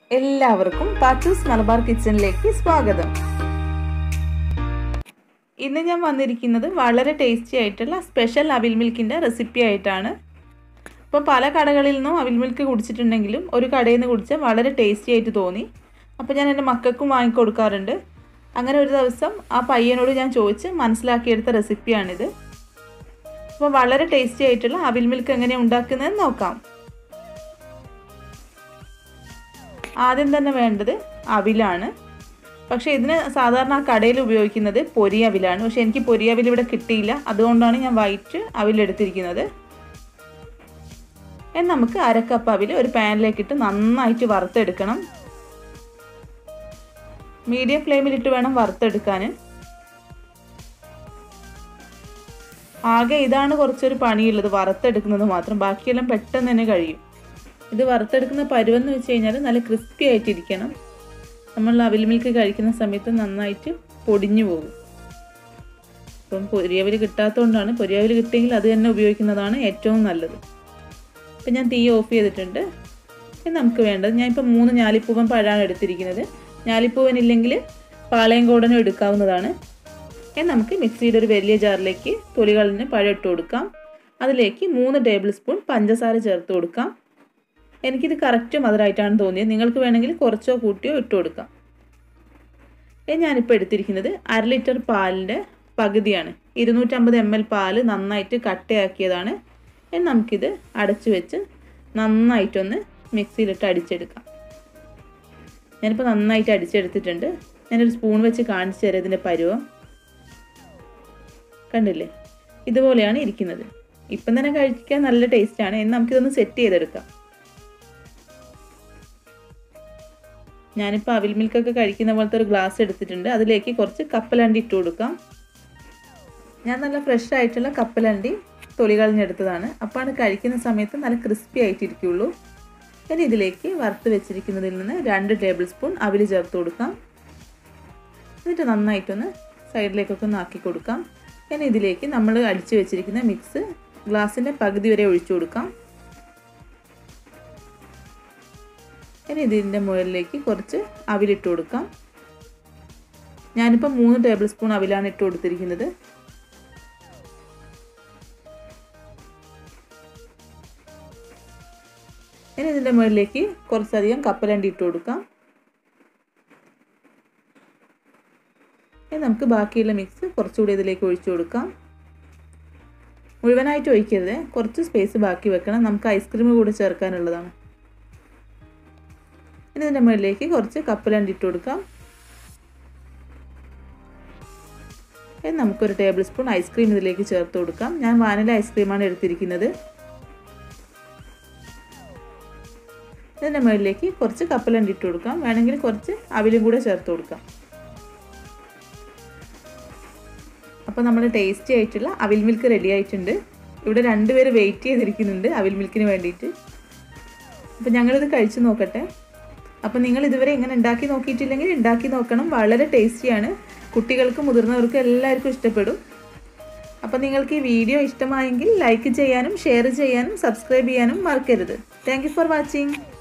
എല്ലാവർക്കും പാച്ചൂസ് മലബാർ കിച്ചണിലേക്ക് സ്വാഗതം ഇന്ന് ഞാൻ വന്നിരിക്കുന്നത് വളരെ ടേസ്റ്റി ആയിട്ടുള്ള സ്പെഷ്യൽ അവിൽ മിൽക്കിൻ്റെ റെസിപ്പി ആയിട്ടാണ് അപ്പോൾ പല കടകളിൽ നിന്നും അവിൽ മിൽക്ക് കുടിച്ചിട്ടുണ്ടെങ്കിലും ഒരു കടയിൽ നിന്ന് കുടിച്ചാൽ വളരെ ടേസ്റ്റി ആയിട്ട് തോന്നി അപ്പോൾ ഞാൻ എൻ്റെ മക്കൾക്കും വാങ്ങിക്കൊടുക്കാറുണ്ട് അങ്ങനെ ഒരു ദിവസം ആ പയ്യനോട് ഞാൻ ചോദിച്ച് മനസ്സിലാക്കിയെടുത്ത റെസിപ്പിയാണിത് അപ്പോൾ വളരെ ടേസ്റ്റി ആയിട്ടുള്ള അവിൽ മിൽക്ക് എങ്ങനെയാണ് ഉണ്ടാക്കുന്നതെന്ന് നോക്കാം ആദ്യം തന്നെ വേണ്ടത് അവിലാണ് പക്ഷേ ഇതിന് സാധാരണ ആ കടയിൽ ഉപയോഗിക്കുന്നത് പൊരി അവിലാണ് പക്ഷേ എനിക്ക് പൊരി അവിൽ ഇവിടെ കിട്ടിയില്ല അതുകൊണ്ടാണ് ഞാൻ വൈറ്റ് അവിലെടുത്തിരിക്കുന്നത് എന്ന് നമുക്ക് അരക്കപ്പ് അവിൽ ഒരു പാനിലേക്കിട്ട് നന്നായിട്ട് വറുത്തെടുക്കണം മീഡിയം ഫ്ലെയിമിലിട്ട് വേണം വറുത്തെടുക്കാൻ ആകെ ഇതാണ് കുറച്ചൊരു പണിയുള്ളത് വറുത്തെടുക്കുന്നത് മാത്രം ബാക്കിയെല്ലാം പെട്ടെന്ന് തന്നെ കഴിയും ഇത് വറുത്തെടുക്കുന്ന പരുവെന്ന് വെച്ച് കഴിഞ്ഞാൽ നല്ല ക്രിസ്പി ആയിട്ടിരിക്കണം നമ്മൾ അവിൽ മിൽക്ക് കഴിക്കുന്ന സമയത്ത് നന്നായിട്ട് പൊടിഞ്ഞു പോകും ഇപ്പം പൊരിയവിൽ കിട്ടാത്തതുകൊണ്ടാണ് പൊരിയവിൽ കിട്ടിയെങ്കിൽ അത് തന്നെ ഉപയോഗിക്കുന്നതാണ് ഏറ്റവും നല്ലത് ഇപ്പം ഞാൻ തീ ഓഫ് ചെയ്തിട്ടുണ്ട് ഇനി നമുക്ക് വേണ്ടത് ഞാൻ ഇപ്പം മൂന്ന് ഞാലിപ്പൂവൻ പഴമാണ് എടുത്തിരിക്കുന്നത് ഞാലിപ്പൂവൻ ഇല്ലെങ്കിൽ പാളയം കോടനും എടുക്കാവുന്നതാണ് ഇനി നമുക്ക് മിക്സിയുടെ ഒരു വലിയ ജാറിലേക്ക് തൊലികളിന് പഴം ഇട്ട് കൊടുക്കാം അതിലേക്ക് മൂന്ന് ടേബിൾ സ്പൂൺ പഞ്ചസാര ചേർത്ത് കൊടുക്കാം എനിക്കിത് കറക്റ്റ് മധുരമായിട്ടാണ് തോന്നിയത് നിങ്ങൾക്ക് വേണമെങ്കിൽ കുറച്ചോ കൂട്ടിയോ ഇട്ട് കൊടുക്കാം ഞാനിപ്പോൾ എടുത്തിരിക്കുന്നത് അര ലിറ്റർ പാലിൻ്റെ പകുതിയാണ് ഇരുന്നൂറ്റമ്പത് എം എൽ പാല് നന്നായിട്ട് കട്ടയാക്കിയതാണ് നമുക്കിത് അടച്ചു വെച്ച് നന്നായിട്ടൊന്ന് മിക്സിയിലിട്ട് അടിച്ചെടുക്കാം ഞാനിപ്പോൾ നന്നായിട്ട് അടിച്ചെടുത്തിട്ടുണ്ട് ഞാനൊരു സ്പൂൺ വെച്ച് കാണിച്ചു തരാം ഇതിൻ്റെ പരുവം കണ്ടില്ലേ ഇതുപോലെയാണ് ഇരിക്കുന്നത് ഇപ്പം തന്നെ കഴിക്കാൻ നല്ല ടേസ്റ്റാണ് എന്ന് നമുക്കിതൊന്ന് സെറ്റ് ചെയ്തെടുക്കാം ഞാനിപ്പോൾ അവിൽ മിൽക്കൊക്കെ കഴിക്കുന്ന പോലത്തെ ഒരു ഗ്ലാസ് എടുത്തിട്ടുണ്ട് അതിലേക്ക് കുറച്ച് കപ്പലണ്ടി ഇട്ട് കൊടുക്കാം ഞാൻ നല്ല ഫ്രഷ് ആയിട്ടുള്ള കപ്പലണ്ടി തൊലി കളഞ്ഞെടുത്തതാണ് അപ്പോഴാണ് കഴിക്കുന്ന സമയത്ത് നല്ല ക്രിസ്പി ആയിട്ടിരിക്കുള്ളൂ ഇനി ഇതിലേക്ക് വറുത്ത് വെച്ചിരിക്കുന്നതിൽ നിന്ന് രണ്ട് ടേബിൾ സ്പൂൺ അവിൽ ചേർത്ത് കൊടുക്കാം എന്നിട്ട് നന്നായിട്ടൊന്ന് സൈഡിലേക്കൊക്കെ ഒന്ന് ആക്കി കൊടുക്കാം ഇനി ഇതിലേക്ക് നമ്മൾ അടിച്ചു വെച്ചിരിക്കുന്ന മിക്സ് ഗ്ലാസിൻ്റെ പകുതി വരെ ഒഴിച്ചു കൊടുക്കാം ഇനി ഇതിൻ്റെ മുകളിലേക്ക് കുറച്ച് അവിലിട്ട് കൊടുക്കാം ഞാനിപ്പോൾ മൂന്ന് ടേബിൾ സ്പൂൺ അവിലാണ് ഇട്ട് കൊടുത്തിരിക്കുന്നത് ഇനി ഇതിൻ്റെ മുകളിലേക്ക് കുറച്ചധികം കപ്പലണ്ടി ഇട്ട് കൊടുക്കാം ഇനി നമുക്ക് ബാക്കിയുള്ള മിക്സ് കുറച്ചുകൂടി ഇതിലേക്ക് ഒഴിച്ചു കൊടുക്കാം മുഴുവനായിട്ട് ഒഴിക്കരുത് കുറച്ച് സ്പേസ് ബാക്കി വെക്കണം നമുക്ക് ഐസ്ക്രീം കൂടെ ചേർക്കാനുള്ളതാണ് ഇനി ഇതിൻ്റെ മുകളിലേക്ക് കുറച്ച് കപ്പലണ്ടി ഇട്ട് കൊടുക്കാം ഇനി നമുക്കൊരു ടേബിൾ സ്പൂൺ ഐസ്ക്രീം ഇതിലേക്ക് ചേർത്ത് കൊടുക്കാം ഞാൻ വാനില ഐസ്ക്രീമാണ് എടുത്തിരിക്കുന്നത് ഇതിൻ്റെ മുകളിലേക്ക് കുറച്ച് കപ്പലണ്ടി ഇട്ട് കൊടുക്കാം വേണമെങ്കിൽ കുറച്ച് അവിലും കൂടെ ചേർത്ത് കൊടുക്കാം അപ്പോൾ നമ്മൾ ടേസ്റ്റി ആയിട്ടുള്ള അവിൽ മിൽക്ക് റെഡി ആയിട്ടുണ്ട് ഇവിടെ രണ്ടുപേര് വെയിറ്റ് ചെയ്തിരിക്കുന്നുണ്ട് അവിൽ മിൽക്കിന് വേണ്ടിയിട്ട് അപ്പോൾ ഞങ്ങളിത് കഴിച്ചു നോക്കട്ടെ അപ്പോൾ നിങ്ങൾ ഇതുവരെ ഇങ്ങനെ ഉണ്ടാക്കി നോക്കിയിട്ടില്ലെങ്കിൽ ഉണ്ടാക്കി നോക്കണം വളരെ ടേസ്റ്റിയാണ് കുട്ടികൾക്കും മുതിർന്നവർക്കും എല്ലാവർക്കും ഇഷ്ടപ്പെടും അപ്പോൾ നിങ്ങൾക്ക് ഈ വീഡിയോ ഇഷ്ടമായെങ്കിൽ ലൈക്ക് ചെയ്യാനും ഷെയർ ചെയ്യാനും സബ്സ്ക്രൈബ് ചെയ്യാനും മറക്കരുത് താങ്ക് ഫോർ വാച്ചിങ്